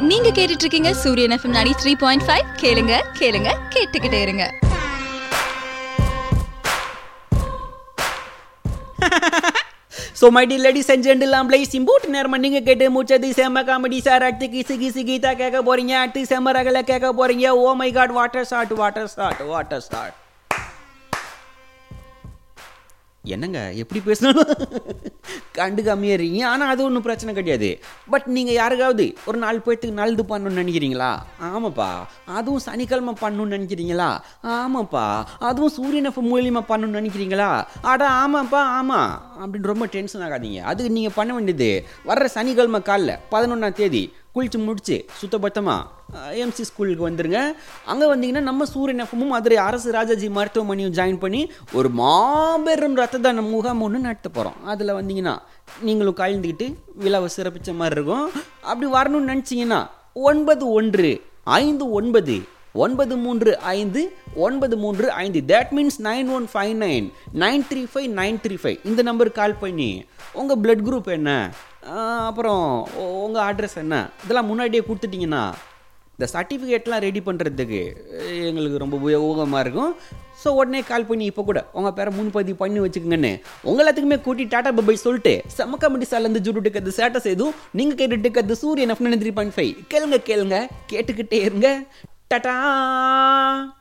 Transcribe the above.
நீங்க கேட்டுட்டு இருக்கீங்க சூரியன் எஃப்எம் 93.5 த்ரீ பாயிண்ட் ஃபைவ் கேளுங்க கேளுங்க கேட்டுக்கிட்டே இருங்க so my dear ladies and gentle place import நேரம் நீங்கள் கேட்டு முடிச்சது செம்ம காமெடி சார் அடுத்து கிசு கிசு கீதா கேட்க போறீங்க அடுத்து செம்ம ரகலை கேட்க போறீங்க oh my God water start water start water start என்னங்க எப்படி பேசணும் கண்டுக்காமையே இருக்கீங்க ஆனால் அது ஒன்றும் பிரச்சனை கிடையாது பட் நீங்கள் யாருக்காவது ஒரு நாலு பேர்த்துக்கு நல்லது பண்ணணும்னு நினைக்கிறீங்களா ஆமாப்பா அதுவும் சனிக்கிழமை பண்ணணும்னு நினைக்கிறீங்களா ஆமாப்பா அதுவும் சூரியன் எஃப் மூலியமாக பண்ணணும்னு நினைக்கிறீங்களா அட ஆமாப்பா ஆமாம் அப்படின்னு ரொம்ப டென்ஷன் ஆகாதீங்க அதுக்கு நீங்கள் பண்ண வேண்டியது வர்ற சனிக்கிழமை காலைல பதினொன்றாம் தேதி குளிச்சு முடிச்சு சுத்தபத்தமாக எம்சி ஸ்கூலுக்கு வந்துருங்க அங்கே வந்தீங்கன்னா நம்ம சூரியன் எஃப்எம்மும் மதுரை அரசு ராஜாஜி மருத்துவமனையும் ஜாயின் பண்ணி ஒரு மாபெரும் ரத்த தான முகாம் ஒன்று நடத்த போகிறோம் அதில் வந்தீங்கன்னா நீங்களும் கலந்துக்கிட்டு விழாவை சிறப்பிச்ச மாதிரி இருக்கும் அப்படி வரணும்னு நினச்சிங்கன்னா ஒன்பது ஒன்று ஐந்து ஒன்பது ஒன்பது மூன்று ஐந்து ஒன்பது மூன்று ஐந்து that means nine one five nine nine three five nine three five இந்த நம்பருக்கு கால் பண்ணி உங்கள் பிளட் குரூப் என்ன ஆஹ் அப்புறம் உங்கள் அட்ரஸ் என்ன இதெல்லாம் முன்னாடியே கொடுத்துட்டிங்கன்னா இந்த சர்டிஃபிகேட்லாம் ரெடி பண்ணுறதுக்கு எங்களுக்கு ரொம்ப உபயோகமாக இருக்கும் ஸோ உடனே கால் பண்ணி இப்போ கூட உங்கள் பேரை முன்பதிவு பண்ணி வச்சுக்கோங்கன்னு உங்கள் எல்லாத்துக்குமே கூட்டி டாடா பபாய் சொல்லிட்டு செம்ம கமெடி சார்லேருந்து ஜுட்டு கது சேட்டை செய்தும் நீங்கள் கேட்டுட்டு கது சூரியன் எஃப் த்ரீ பாயிண்ட் ஃபைவ் கேளுங்க கேளுங்க கேட்டுக்கிட்டே இருங்க டாடா